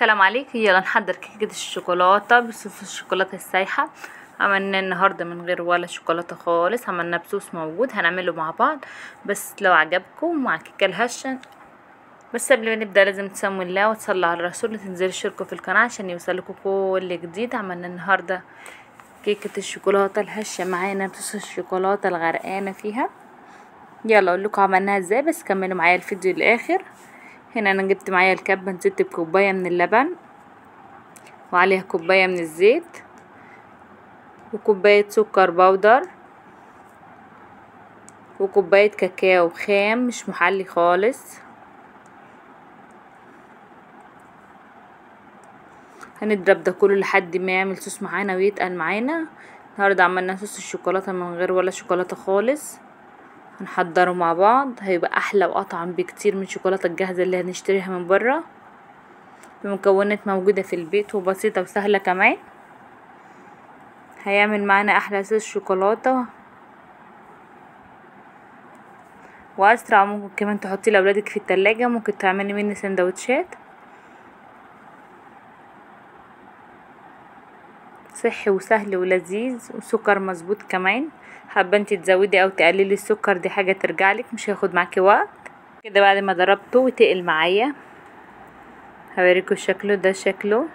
السلام عليكم يلا نحضر كيكة الشوكولاتة بصوص الشوكولاتة السايحة عملنا النهاردة من غير ولا شوكولاتة خالص عملنا بصوص موجود هنعمله مع بعض بس لو عجبكم مع كيكة الهشة بس قبل ما نبدأ لازم تسموا الله وتصلوا على الرسول وتنزلوا اشتركوا في القناة عشان يوصلكوا كل جديد عملنا النهاردة كيكة الشوكولاتة الهشة معانا بصوص الشوكولاتة الغرقانة فيها يلا اقول لكم عملناها ازاي بس كملوا معايا الفيديو للاخر هنا انا جبت معايا الكبة نزلت بكوباية من اللبن وعليها كوباية من الزيت وكوباية سكر بودر وكوباية كاكاو خام مش محلي خالص هنضرب ده كله لحد ما يعمل صوص معانا ويتقل معانا النهارده عملنا صوص الشوكولاتة من غير ولا شوكولاتة خالص هنحضره مع بعض هيبقى احلى واطعم بكتير من الشوكولاته الجاهزه اللي هنشتريها من بره بمكونات موجوده في البيت وبسيطه وسهله كمان هيعمل معانا احلى صوص شوكولاته واسرع ممكن كمان تحطيه لاولادك في التلاجة ممكن تعملي منه سندوتشات صحي وسهل ولذيذ وسكر مظبوط كمان حابه انت تزودي او تقللي السكر دي حاجه ترجعلك مش هياخد معاكي وقت كده بعد ما ضربته وتقل معايا هوريكم شكله ده شكله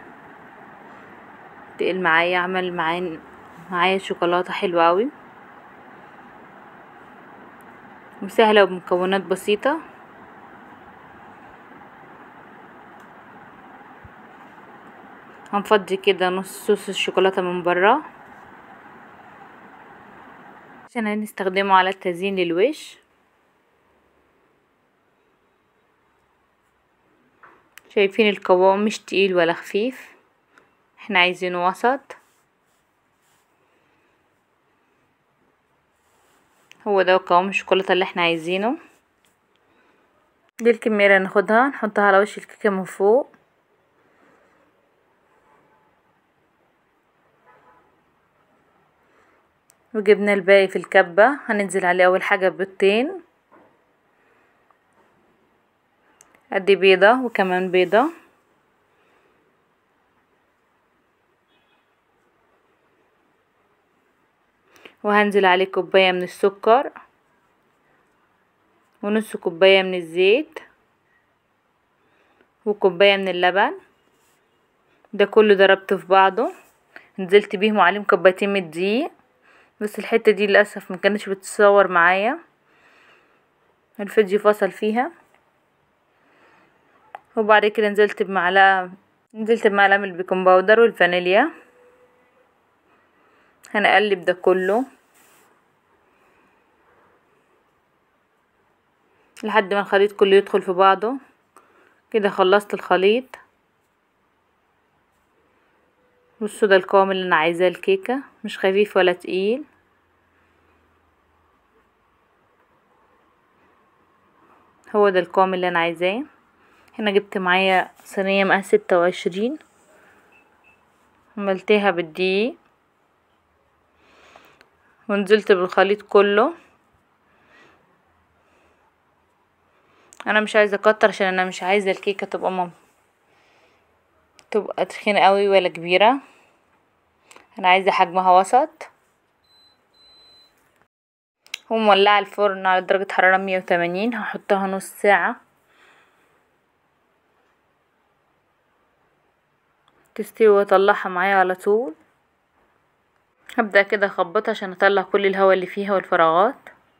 تقل معايا عمل معايا معايا شوكولاته حلوه قوي وسهله وبمكونات بسيطه هنفضي كده نص صوص الشوكولاته من برا عشان هنستخدمه على التزيين للوش شايفين القوام مش تقيل ولا خفيف احنا عايزينه وسط هو ده قوام الشوكولاته اللي احنا عايزينه دي الكميه اللي هناخدها نحطها على وش الكيكه من فوق وجبنا الباقي في الكبة هننزل عليه أول حاجة بيضتين أدي بيضة وكمان بيضة وهنزل عليه كوباية من السكر ونص كوباية من الزيت وكوباية من اللبن ده كله ضربته في بعضه نزلت بيهم عليهم كوبايتين من الدقيق بس الحتة دي للأسف مكانتش بتتصور معايا الفيديو فصل فيها وبعد كده نزلت بمعلقة نزلت بمعلقة من البيكنج باودر والفانيليا هنقلب ده كله لحد ما الخليط كله يدخل في بعضه كده خلصت الخليط بصوا ده القوام اللي انا عايزاه الكيكه مش خفيف ولا تقيل هو ده القوام اللي انا عايزاه هنا جبت معايا صينيه مقاس ستة وعشرين عملتها بالدقيق ونزلت بالخليط كله انا مش عايزه اكتر عشان انا مش عايزه الكيكه تبقى مم تبقى تخينة قوي ولا كبيرة انا عايزة حجمها وسط ومولعة الفرن على درجة حرارة مية وتمانين هحطها نص ساعة تستوي واطلعها معايا على طول هبدأ كده اخبطها عشان اطلع كل الهواء اللي فيها والفراغات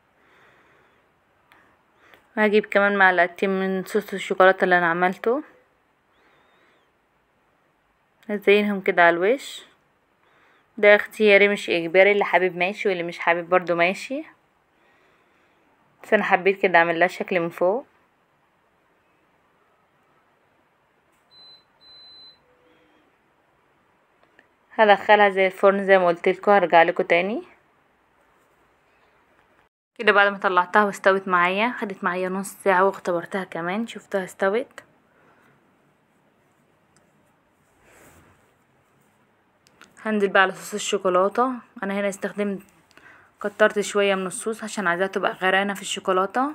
وهجيب كمان معلقتين من صوص الشوكولاتة اللي انا عملته هزينهم كده على الوش ده اختياري مش اجباري اللي حابب ماشي واللي مش حابب برضو ماشي بس انا حبيت كده اعمل لها شكل من فوق هدخلها زي الفرن زي ما قلت لكم هرجع لكم تاني كده بعد ما طلعتها واستوت معايا خدت معايا نص ساعه واختبرتها كمان شفتها استوت هنزل بقى على صوص الشوكولاته انا هنا استخدمت كترت شويه من الصوص عشان عايزاها تبقى غرقانه في الشوكولاته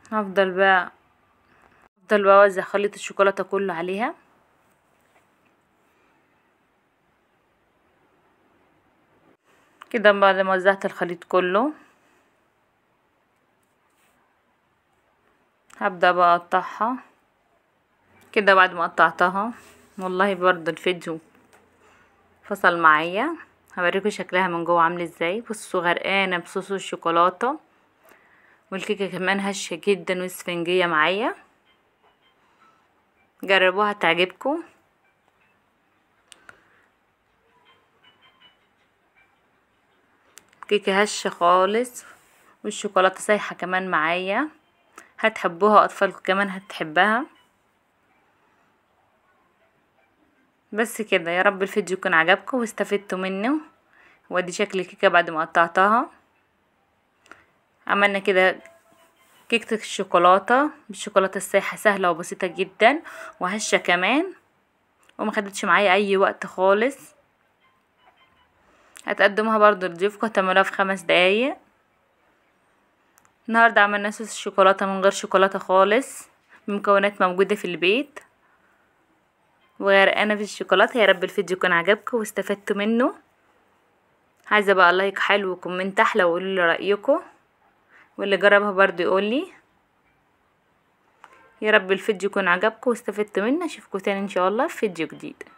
هفضل بقى هفضل بقى اوزع خليط الشوكولاته كله عليها كده بعد ما وزعت الخليط كله هبدأ بقى اقطعها كده بعد ما قطعتها والله برضه الفيديو فصل معايا هوريكم شكلها من جوه عامل ازاي بصوا غرقانه بصوص الشوكولاته والكيكه كمان هشه جدا واسفنجيه معايا جربوها تعجبكم كيكه هشه خالص والشوكولاته سايحه كمان معايا هتحبوها اطفالكم كمان هتحبها بس كده يا رب الفيديو يكون عجبكم واستفدتوا منه وادي شكل الكيكه بعد ما قطعتها عملنا كده كيكة الشوكولاتة بالشوكولاتة السايحة سهلة وبسيطة جدا وهشة كمان وما خدتش معايا اي وقت خالص هتقدموها برضو لضيوفكم هتعملوها في خمس دقايق النهاردة عملنا صوص الشوكولاتة من غير شوكولاتة خالص بمكونات موجودة في البيت وغرقانة في الشوكولاتة يا رب الفيديو يكون عجبكم واستفدتوا منه عايزة بقى لايك حلو وكومنت احلى وقولوا لي رأيكم واللي جربها برضو يقولي يا رب الفيديو يكون عجبكم واستفدتوا منه اشوفكم تاني ان شاء الله في فيديو جديد